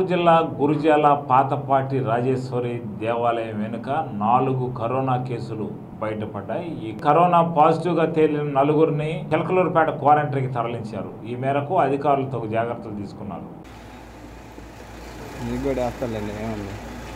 జిల్లా గురుజాల పాతపాటి రాజేశ్వరి దేవాలయం వెనుక నాలుగు కరోనా కేసులు బయటపడ్డాయి ఈ కరోనా పాజిటివ్గా తేలిన నలుగురిని చిలకలూరుపేట క్వారంటైన్కి తరలించారు ఈ మేరకు అధికారులు తగు జాగ్రత్తలు తీసుకున్నారు మీకు కూడా వేస్తారులేండి ఏమన్నా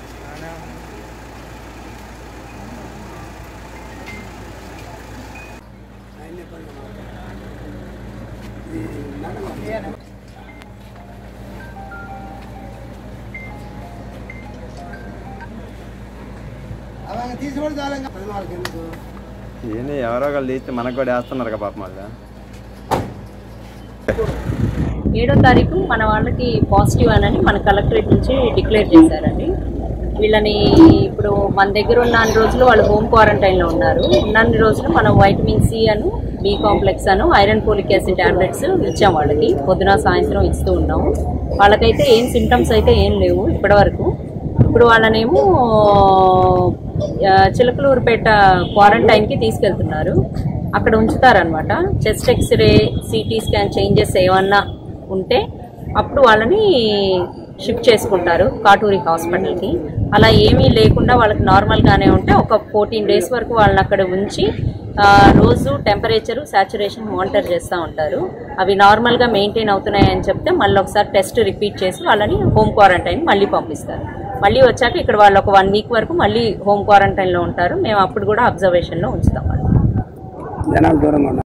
అలాగే తీసుకొని చాలా పది వాళ్ళకి ఎందుకు ఏంది ఎవరో ఒకళ్ళు తీస్తే మనకు కూడా వేస్తున్నారు కదా పాపం వాళ్ళు ఏడో తారీఖు మన వాళ్ళకి పాజిటివ్ అని మన కలెక్టరేట్ నుంచి డిక్లేర్ చేశారండి వీళ్ళని ఇప్పుడు మన దగ్గర ఉన్న అన్ని రోజులు వాళ్ళు హోమ్ క్వారంటైన్లో ఉన్నారు ఉన్నన్ని రోజులు మనం వైటమిన్ సి అను బి కాంప్లెక్స్ అను ఐరన్ పోలిక్ యాసిడ్ టాబ్లెట్స్ ఇచ్చాం వాళ్ళకి పొద్దున సాయంత్రం ఇస్తూ ఉన్నాము వాళ్ళకైతే ఏం సిమ్టమ్స్ అయితే ఏం లేవు ఇప్పటివరకు ఇప్పుడు వాళ్ళనేమో ఆ, చిలకలూరుపేట క్వారంటైన్కి తీసుకెళ్తున్నారు అక్కడ ఉంచుతారనమాట chest X ray CT scan changes ఏమన్నా ఉంటే అప్పుడు వాళ్ళని షిఫ్ట్ చేసుకుంటారు కాటూరి హాస్పిటల్కి అలా ఏమీ లేకుండా వాళ్ళకి నార్మల్గానే ఉంటే ఒక ఫోర్టీన్ డేస్ వరకు వాళ్ళని అక్కడ ఉంచి ఆ, రోజు టెంపరేచరు సాచురేషన్ మానిటర్ చేస్తూ ఉంటారు అవి నార్మల్గా మెయింటైన్ అవుతున్నాయని చెప్తే మళ్ళీ ఒకసారి టెస్ట్ రిపీట్ చేసి వాళ్ళని హోమ్ క్వారంటైన్ మళ్ళీ పంపిస్తారు మళ్ళీ వచ్చాక ఇక్కడ వాళ్ళు ఒక వన్ వీక్ వరకు మళ్ళీ హోమ్ క్వారంటైన్లో ఉంటారు మేము అప్పుడు కూడా అబ్జర్వేషన్లో ఉంచుతాం వాళ్ళు జనాలు దూరంగా ఉన్నారు